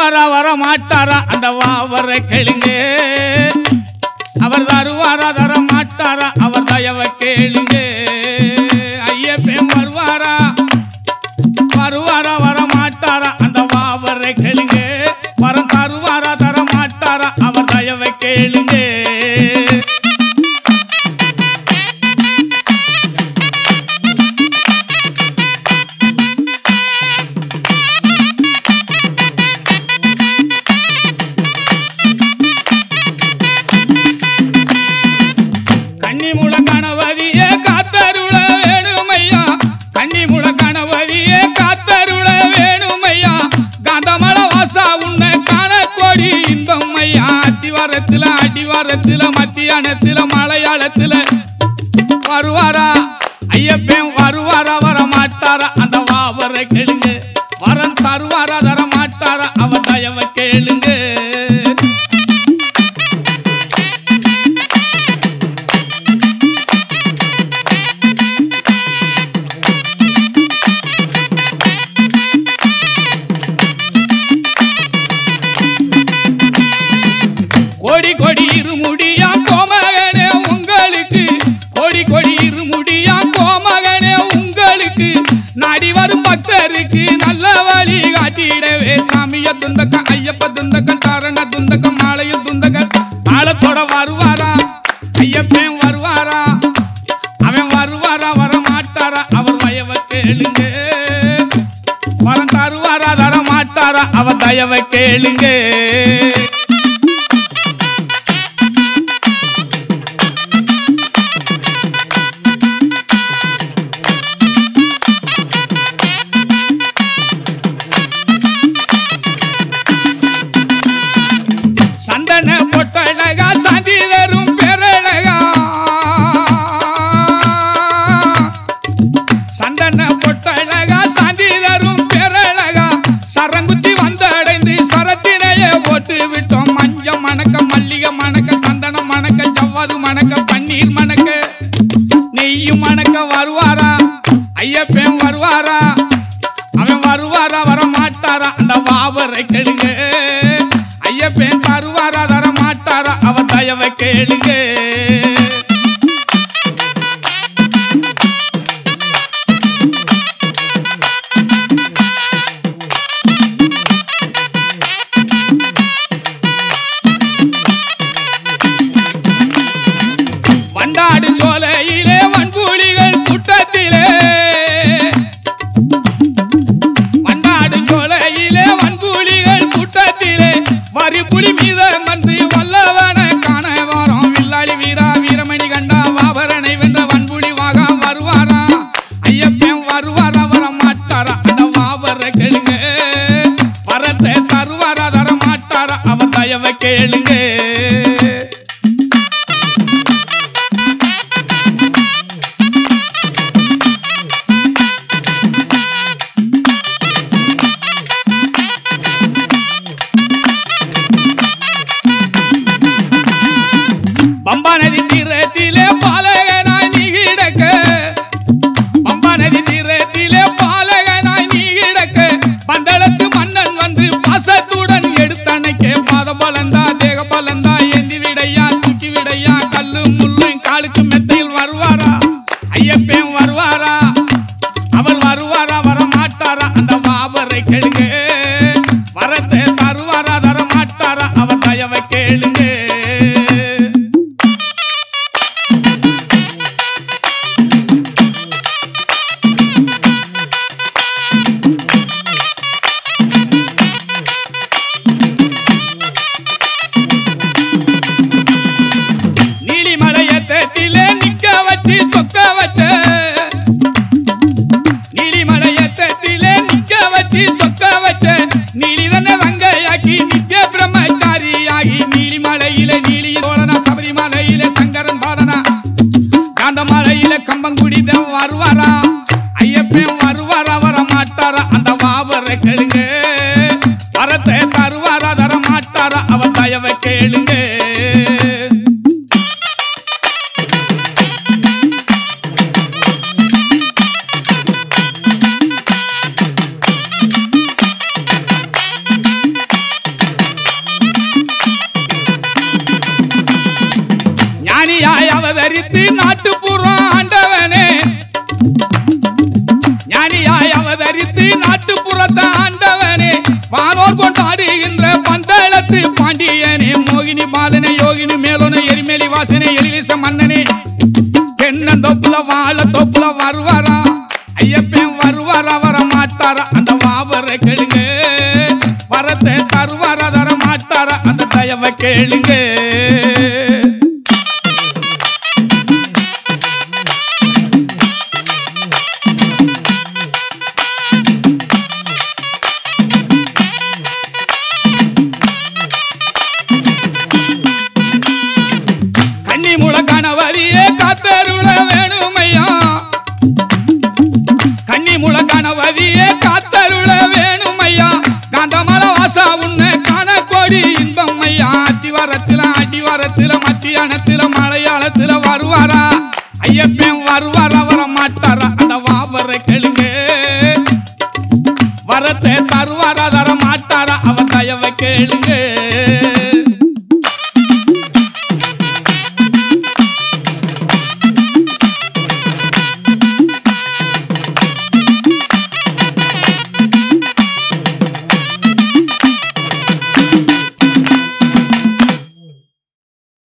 வருவாரா வர மாட்டாரா அந்த வாவரை கேளுங்க அவர் தருவாரா தர மாட்டாரா அவர் தயவை கேளுங்க ஐயப்பன் வருவாரா வருவாரா வர மாட்டாரா அந்த வாவரை கேளுங்க வரம் தருவாரா தர மாட்டாரா அவர் தயவை கேளுங்க கன்னிமுள கணவதியே காத்தருள வேணுமையா கன்னிமுள கணவதியே காத்தருள வேணுமையா காந்தமல வாசா உன்னை காண கோடி இன்பம் ஐயா அடிவாரத்துல அடிவாரத்துல மத்தியானத்துல மலையாளத்துல வருவாரா ஐயப்பன் வருவாரா வர மாட்டாரா அந்த வாவரை கேளுங்க வரம் தருவாரா தர மாட்டாரா அவர் தயவை கேளுங்க கோடி கோடி இருமுடியா கோமகனே உங்களுக்கு கோடி கோடி இருமுடியா கோமகனே உங்களுக்கு நாடி வரும் பக்தருக்கு நல்ல வழி காட்டிடவே சாமிய துந்தக்கம் ஐயப்ப துந்தக்கம் தாரண துந்தக்கம் மாலைய துந்தக்கம் தாளத்தோட வருவாரா ஐயப்பன் வருவாரா அவன் வருவாரா வர மாட்டாரா அவர் வயவை கேளுங்க வரம் தருவாரா தர மாட்டாரா அவர் தயவை கேளுங்க சந்தன பொட்டழகா சந்தி தரும் பெரழகா சந்தன பொட்டழகா சந்தி தரும் பெரழகா சரங்குத்தி வந்தடைந்து சரத்தினையே போட்டு விட்டோம் மஞ்சள் மணக்க மல்லிகை மணக்க சந்தனம் மணக்க ஜவ்வாது மணக்க பன்னீர் மணக்க நெய்யும் மணக்க வருவாரா ஐயப்பன் வருவாரா அவன் வருவாரா வர மாட்டாரா அந்த வாவரை கேளுங்க ஐயப்பன் தருவாரா தர மாட்டாரா அவர் தயவை கேளுங்க வண்டாடு சோலையிலே வன்புலிகள் கூட்டத்திலே வண்டாடு சோலையிலே வன்புலிகள் கூட்டத்திலே வரி புலி மீத வந்து வல்லவன காண வரோம் வில்லாளி வீரா வீரமணி கண்டா வாபரனை வென்ற வன்புலி வாகா வருவாரா ஐயப்பன் வருவாரா வர மாட்டாரா அந்த வாபர கேளுங்க வரத்தை தருவாரா தர மாட்டாரா அவர் தயவை கேளுங்க பம்பா நதி தீரத்திலே பாலகனாய் நீ கிடக்க பம்பா நதி தீரத்திலே பாலகனாய் நீ கிடக்க பந்தளத்து மன்னன் வந்து பாசத்துடன் எடுத்தனைக்கே பாத பலந்தா தேக பலந்தா ஏந்தி விடையா தூக்கி விடையா கல்லு முள்ளும் காலுக்கு மெத்தையில் வருவாரா ஐயப்பன் வருவாரா அவர் வருவாரா வர மாட்டாரா அந்த பாபரை கேளுங்க வரத்தை தருவாரா தர மாட்டாரா அவர் தயவை கேளுங்க நீலிமலையத்திலே நிக்க வச்சு சொக்க வச்ச நீலிமலையத்திலே நிக்க வச்சு சொக்க வச்ச நீலிதன வங்கையாக்கி நித்திய பிரம்மச்சாரியாகி நீலிமலையில நீலி சோழனா சபரிமலையில சங்கரன் பாடனா காந்தமலையில கம்பங்குடிதான் வருவாரா ஐயப்பன் வருவாரா வர மாட்டாரா அந்த வாவரை கேளுங்க வரத்தை தருவாரா தர மாட்டாரா அவர் தயவை கேளுங்க வாசனை எழிலிச மன்னனே தென்னந்தோப்புல வாழ தோப்புல வருவாரா ஐயப்பன் வருவாரா வர மாட்டாரா அந்த வாவரை கேளுங்க வரத்தை தருவாரா தர மாட்டாரா அந்த தயவை கேளுங்க கண்ணி முழக்கான வரியே காத்தருள வேணுமையா கண்ணி முழக்கான வரியே காத்தருள வேணுமையா காந்தமல வாசா உன்னை காண கோடி இன்பம் ஐயா அத்திவாரத்தில அடிவாரத்தில மத்தியானத்தில மலையாளத்தில வருவாரா ஐயப்பன் வருவாரா வர மாட்டாரா அந்த வாவரை கேளுங்க வரத்தை தருவாரா தர மாட்டாரா அவன் தயவை கேளுங்க